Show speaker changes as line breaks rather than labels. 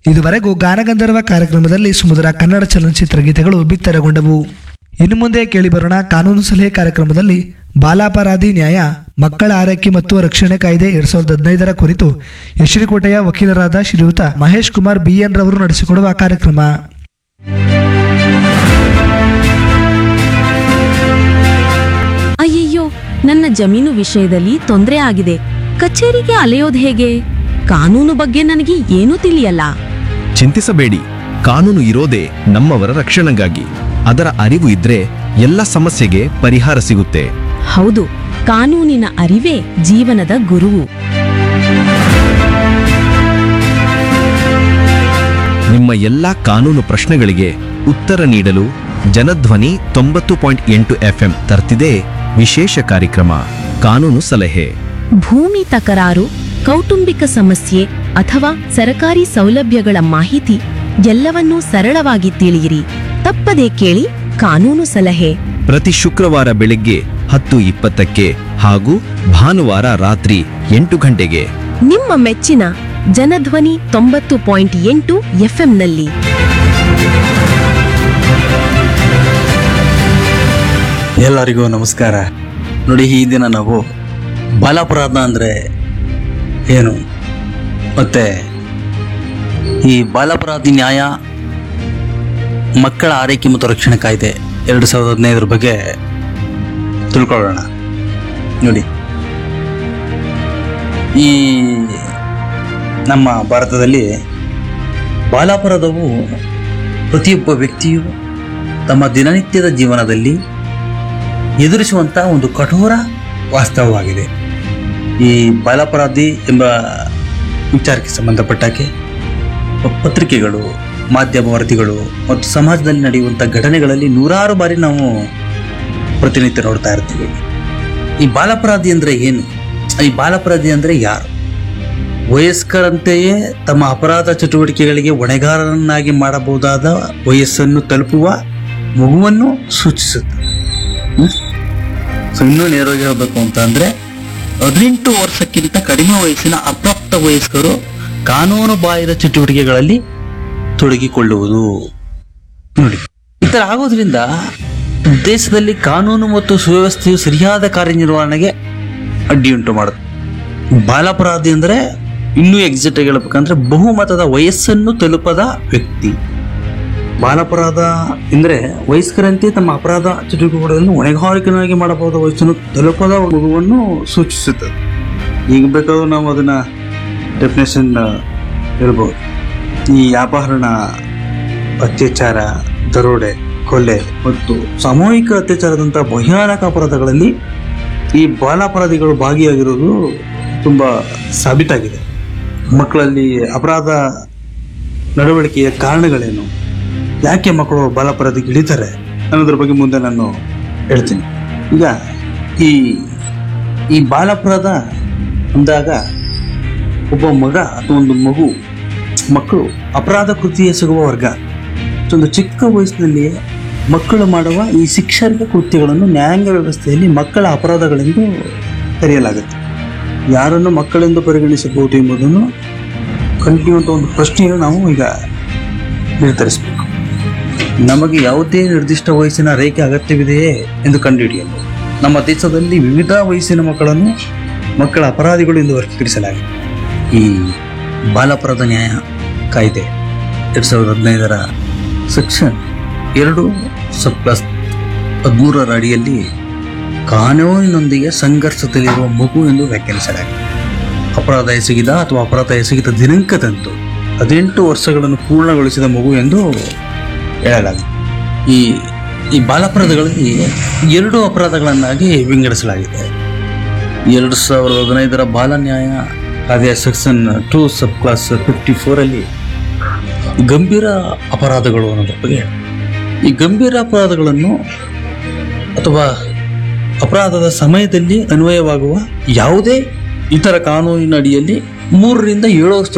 ಇದುವರೆಗೂ ಗಾನಗಂಧರ್ವ ಕಾರ್ಯಕ್ರಮದಲ್ಲಿ ಸುಮಧುರ ಕನ್ನಡ ಚಲನಚಿತ್ರ ಗೀತೆಗಳು ಬಿತ್ತರಗೊಂಡವು ಇನ್ನು ಮುಂದೆ ಕೇಳಿಬರೋಣ ಕಾನೂನು ಸಲಹೆ ಕಾರ್ಯಕ್ರಮದಲ್ಲಿ ಬಾಲಾಪರಾಧಿ ನ್ಯಾಯ ಮಕ್ಕಳ ಆರೈಕೆ ಮತ್ತು ರಕ್ಷಣೆ ಕಾಯ್ದೆ ಎರಡ್ ಸಾವಿರದ ಹದಿನೈದರ ಕುರಿತು ಯಶರಿಕೋಟೆಯ ವಕೀಲರಾದ ಶ್ರೀಯುತ ಮಹೇಶ್ ಕುಮಾರ್ ಬಿಎನ್ ರವರು ನಡೆಸಿಕೊಡುವ ಕಾರ್ಯಕ್ರಮ
ಅಯ್ಯಯ್ಯೋ ನನ್ನ ಜಮೀನು ವಿಷಯದಲ್ಲಿ ತೊಂದರೆ ಆಗಿದೆ ಕಚೇರಿಗೆ ಅಲೆಯೋದು ಹೇಗೆ ಕಾನೂನು ಬಗ್ಗೆ ನನಗೆ ಏನೂ ತಿಳಿಯಲ್ಲ
ಚಿಂತಿಸಬೇಡಿ ಕಾನೂನು ಇರೋದೇ ನಮ್ಮವರ ರಕ್ಷಣೆಗಾಗಿ ಅದರ ಅರಿವು ಇದ್ರೆ ಎಲ್ಲ ಸಮಸ್ಯೆಗೆ ಪರಿಹಾರ ಸಿಗುತ್ತೆ
ಹೌದು ಕಾನೂನಿನ ಅರಿವೇ ಜೀವನದ ಗುರುವು
ನಿಮ್ಮ ಎಲ್ಲಾ ಕಾನೂನು ಪ್ರಶ್ನೆಗಳಿಗೆ ಉತ್ತರ ನೀಡಲು ಜನಧ್ವನಿ ತೊಂಬತ್ತು ಪಾಯಿಂಟ್ ಎಂಟು ಎಫ್ಎಂ ತರ್ತಿದೆ ವಿಶೇಷ ಕಾರ್ಯಕ್ರಮ ಕಾನೂನು ಸಲಹೆ
ಭೂಮಿ ತಕರಾರು ಕೌಟುಂಬಿಕ ಸಮಸ್ಯೆ ಅಥವಾ ಸರಕಾರಿ ಸೌಲಭ್ಯಗಳ ಮಾಹಿತಿ ಎಲ್ಲವನ್ನೂ ಸರಳವಾಗಿ ತಿಳಿಯಿರಿ ತಪ್ಪದೇ ಕೇಳಿ ಕಾನೂನು ಸಲಹೆ
ಪ್ರತಿ ಶುಕ್ರವಾರ ಬೆಳಿಗ್ಗೆ ಹತ್ತು ಇಪ್ಪತ್ತಕ್ಕೆ ಹಾಗೂ ಭಾನುವಾರ ರಾತ್ರಿ ಎಂಟು ಗಂಟೆಗೆ
ನಿಮ್ಮ ಮೆಚ್ಚಿನ ಜನಧ್ವನಿ ತೊಂಬತ್ತು ಪಾಯಿಂಟ್ ಎಂಟು ಎಫ್ಎಂನಲ್ಲಿ
ಎಲ್ಲರಿಗೂ ನಮಸ್ಕಾರ ನೋಡಿ ಈ ದಿನ ನಾವು ಬಾಲಾಪರಾಧ ಅಂದರೆ ಏನು ಮತ್ತೆ ಈ ಬಾಲಾಪರಾಧಿ ನ್ಯಾಯ ಮಕ್ಕಳ ಆರೈಕೆ ಮತ್ತು ರಕ್ಷಣೆ ಕಾಯ್ದೆ ಎರಡು ಸಾವಿರದ ಹದಿನೈದರ ಬಗ್ಗೆ ತಿಳ್ಕೊಳ್ಳೋಣ ನೋಡಿ ಈ ನಮ್ಮ ಭಾರತದಲ್ಲಿ ಬಾಲಾಪರಾಧವು ಪ್ರತಿಯೊಬ್ಬ ವ್ಯಕ್ತಿಯು ತಮ್ಮ ದಿನನಿತ್ಯದ ಜೀವನದಲ್ಲಿ ಎದುರಿಸುವಂತ ಒಂದು ಕಠೋರ ವಾಸ್ತವವಾಗಿದೆ ಈ ಬಾಲಾಪರಾಧಿ ಎಂಬ ವಿಚಾರಕ್ಕೆ ಸಂಬಂಧಪಟ್ಟಾಗೆ ಪತ್ರಿಕೆಗಳು ಮಾಧ್ಯಮ ವರದಿಗಳು ಮತ್ತು ಸಮಾಜದಲ್ಲಿ ನಡೆಯುವಂಥ ಘಟನೆಗಳಲ್ಲಿ ನೂರಾರು ಬಾರಿ ನಾವು ಪ್ರತಿನಿತ್ಯ ನೋಡ್ತಾ ಇರ್ತೀವಿ ಈ ಬಾಲಾಪರಾಧಿ ಅಂದರೆ ಏನು ಈ ಬಾಲಾಪರಾಧಿ ಅಂದರೆ ಯಾರು ವಯಸ್ಕರಂತೆಯೇ ತಮ್ಮ ಅಪರಾಧ ಚಟುವಟಿಕೆಗಳಿಗೆ ಹೊಣೆಗಾರರನ್ನಾಗಿ ಮಾಡಬಹುದಾದ ವಯಸ್ಸನ್ನು ತಲುಪುವ ಮಗುವನ್ನು ಸೂಚಿಸುತ್ತದೆ ಸೊ ಇನ್ನೂ ನೇರವಾಗಿ ಹೇಳಬೇಕು ಅಂತ ಅಂದ್ರೆ ಹದಿನೆಂಟು ವರ್ಷಕ್ಕಿಂತ ಕಡಿಮೆ ವಯಸ್ಸಿನ ಅಪ್ರಾಪ್ತ ವಯಸ್ಕರು ಕಾನೂನು ಬಾಹಿರ ಚಟುವಟಿಕೆಗಳಲ್ಲಿ ತೊಡಗಿಕೊಳ್ಳುವುದು ನೋಡಿ ಈ ತರ ಆಗೋದ್ರಿಂದ ದೇಶದಲ್ಲಿ ಕಾನೂನು ಮತ್ತು ಸುವ್ಯವಸ್ಥೆಯು ಸರಿಯಾದ ಕಾರ್ಯನಿರ್ವಹಣೆಗೆ ಅಡ್ಡಿಯುಂಟು ಮಾಡುತ್ತೆ ಬಾಲಾಪರಾಧಿ ಅಂದ್ರೆ ಇನ್ನೂ ಎಕ್ಸಿಟ್ ಆಗಿ ಹೇಳ್ಬೇಕಂದ್ರೆ ಬಹುಮತದ ವಯಸ್ಸನ್ನು ತಲುಪದ ವ್ಯಕ್ತಿ ಬಾಲಾಪರಾಧ ಎಂದರೆ ವಯಸ್ಕರಂತೆ ತಮ್ಮ ಅಪರಾಧ ಚಟುವಟಿಕೆಗಳನ್ನು ಹೊಣೆಗಾರಿಕೆಯಾಗಿ ಮಾಡಬಹುದಾದ ವಯಸ್ಸನ್ನು ತಲುಪದ ಮಗುವನ್ನು ಸೂಚಿಸುತ್ತದೆ ಈಗ ಬೇಕಾದ್ರೂ ನಾವು ಅದನ್ನ ಡೆಫಿನೇಷನ್ ಹೇಳ್ಬೋದು ಈ ಅಪಹರಣ ಅತ್ಯಾಚಾರ ದರೋಡೆ ಕೊಲೆ ಮತ್ತು ಸಾಮೂಹಿಕ ಅತ್ಯಾಚಾರದಂತಹ ಭಯಾನಕ ಅಪರಾಧಗಳಲ್ಲಿ ಈ ಬಾಲಾಪರಾಧಿಗಳು ಭಾಗಿಯಾಗಿರೋದು ತುಂಬಾ ಸಾಬೀತಾಗಿದೆ ಮಕ್ಕಳಲ್ಲಿ ಅಪರಾಧ ನಡವಳಿಕೆಯ ಕಾರಣಗಳೇನು ಯಾಕೆ ಮಕ್ಕಳು ಬಾಲಾಪರಾಧಿಗೆ ಇಳಿತಾರೆ ಅನ್ನೋದ್ರ ಬಗ್ಗೆ ಮುಂದೆ ನಾನು ಹೇಳ್ತೀನಿ ಈಗ ಈ ಈ ಬಾಲಾಪರಾಧ ಅಂದಾಗ ಒಬ್ಬ ಮಗ ಅಥವಾ ಒಂದು ಮಗು ಮಕ್ಕಳು ಅಪರಾಧ ಕೃತಿ ಎಸಗುವ ವರ್ಗ ಒಂದು ಚಿಕ್ಕ ವಯಸ್ಸಿನಲ್ಲಿಯೇ ಮಕ್ಕಳು ಮಾಡುವ ಈ ಶಿಕ್ಷಣಿಕ ಕೃತ್ಯಗಳನ್ನು ನ್ಯಾಯಾಂಗ ವ್ಯವಸ್ಥೆಯಲ್ಲಿ ಮಕ್ಕಳ ಅಪರಾಧಗಳೆಂದು ಕರೆಯಲಾಗುತ್ತೆ ಯಾರನ್ನು ಮಕ್ಕಳೆಂದು ಪರಿಗಣಿಸಬಹುದು ಎಂಬುದನ್ನು ಕಂಡುಹಿಡಿಯುವಂಥ ಒಂದು ಪ್ರಶ್ನೆಯನ್ನು ನಾವು ಈಗ ನಿರ್ಧರಿಸಬೇಕು ನಮಗೆ ಯಾವುದೇ ನಿರ್ದಿಷ್ಟ ವಯಸ್ಸಿನ ರೇಖೆ ಅಗತ್ಯವಿದೆಯೇ ಎಂದು ಕಂಡುಹಿಡಿಯಲು ನಮ್ಮ ದೇಶದಲ್ಲಿ ವಿವಿಧ ವಯಸ್ಸಿನ ಮಕ್ಕಳನ್ನು ಮಕ್ಕಳ ಅಪರಾಧಿಗಳು ಎಂದು ವರ್ಗೀಕರಿಸಲಾಗಿದೆ ಈ ಬಾಲಾಪರಾಧ ನ್ಯಾಯ ಕಾಯ್ದೆ ಎರಡು ಸಾವಿರದ ಹದಿನೈದರ ಸೆಕ್ಷನ್ ಎರಡು ಸಬ್ ಕ್ಲಾಸ್ ಹದಿಮೂರರ ಅಡಿಯಲ್ಲಿ ಕಾನೂನಿನೊಂದಿಗೆ ಸಂಘರ್ಷದಲ್ಲಿರುವ ಮಗು ಎಂದು ವ್ಯಾಖ್ಯಾನಿಸಲಾಗಿದೆ ಅಪರಾಧ ಎಸಗಿದ ಅಥವಾ ಅಪರಾಧ ಎಸಗಿದ ದಿನಾಂಕದಂದು ಹದಿನೆಂಟು ವರ್ಷಗಳನ್ನು ಪೂರ್ಣಗೊಳಿಸಿದ ಮಗು ಎಂದು ಹೇಳಲಾಗಿದೆ ಈ ಈ ಬಾಲಾಪರಾಧಗಳಲ್ಲಿ ಎರಡು ಅಪರಾಧಗಳನ್ನಾಗಿ ವಿಂಗಡಿಸಲಾಗಿದೆ ಎರಡು ಸಾವಿರದ ಹದಿನೈದರ ಬಾಲ ನ್ಯಾಯ ಕಾಯ್ದೆಯ section two sub clause fifty ಫೋರಲ್ಲಿ ಗಂಭೀರ ಅಪರಾಧಗಳು ಅನ್ನೋದ್ರ ಬಗ್ಗೆ ಈ ಗಂಭೀರ ಅಪರಾಧಗಳನ್ನು ಅಥವಾ ಅಪರಾಧದ ಸಮಯದಲ್ಲಿ ಅನ್ವಯವಾಗುವ ಯಾವುದೇ ಇತರ ಕಾನೂನಿನ ಅಡಿಯಲ್ಲಿ ಮೂರರಿಂದ ಏಳು ವರ್ಷ